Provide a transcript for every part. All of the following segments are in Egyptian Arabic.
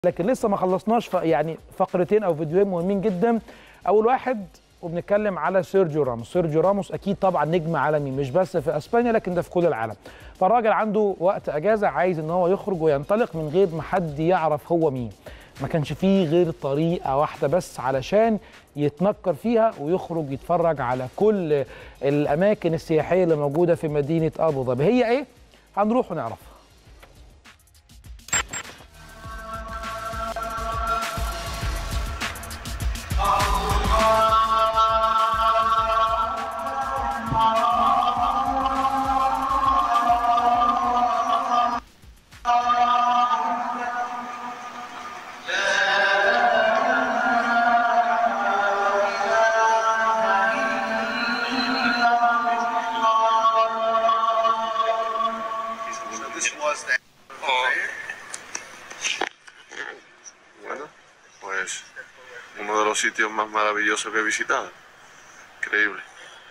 لكن لسه ما خلصناش ف- يعني فقرتين او فيديوهين مهمين جدا اول واحد وبنتكلم على سيرجيو راموس سيرجيو راموس اكيد طبعا نجم عالمي مش بس في اسبانيا لكن ده في كل العالم فالراجل عنده وقت اجازه عايز ان هو يخرج وينطلق من غير ما حد يعرف هو مين ما كانش فيه غير طريقه واحده بس علشان يتنكر فيها ويخرج يتفرج على كل الاماكن السياحيه اللي موجوده في مدينه ابو ظبي هي ايه هنروح ونعرفها This was the Bueno, pues uno de los sitios más maravillosos que he visitado. Increíble.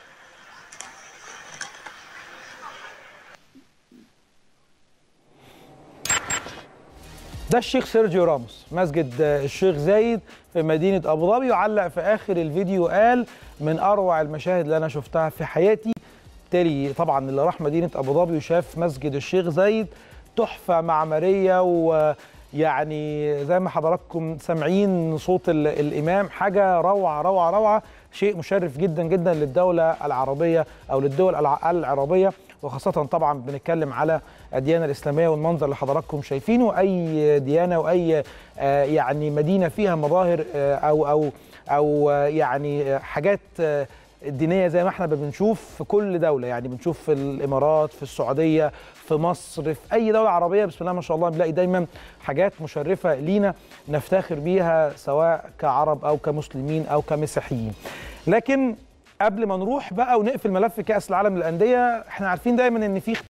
ده الشيخ سيرجيو راموس مسجد الشيخ زايد في مدينة أبو ظبي وعلق في آخر الفيديو قال من أروع المشاهد اللي أنا شفتها في حياتي بالتالي طبعا اللي راح مدينة أبو ظبي وشاف مسجد الشيخ زايد تحفة معمارية ويعني زي ما حضراتكم سامعين صوت ال- الإمام حاجة روعة روعة روعة شيء مشرف جدا جدا للدولة العربية أو للدول الع- العربية وخاصة طبعا بنتكلم على الديانة الإسلامية والمنظر اللي حضراتكم شايفينه أي ديانة وأي آه، يعني مدينة فيها مظاهر آه، أو أو أو آه، يعني آه، حاجات آه، دينية زي ما احنا بنشوف في كل دولة يعني بنشوف في الإمارات في السعودية في مصر في أي دولة عربية بسم الله ما شاء الله بنلاقي دايما حاجات مشرفة لينا نفتخر بيها سواء كعرب أو كمسلمين أو كمسيحيين لكن قبل ما نروح بقى ونقفل ملف كأس العالم للأندية احنا عارفين دايما ان في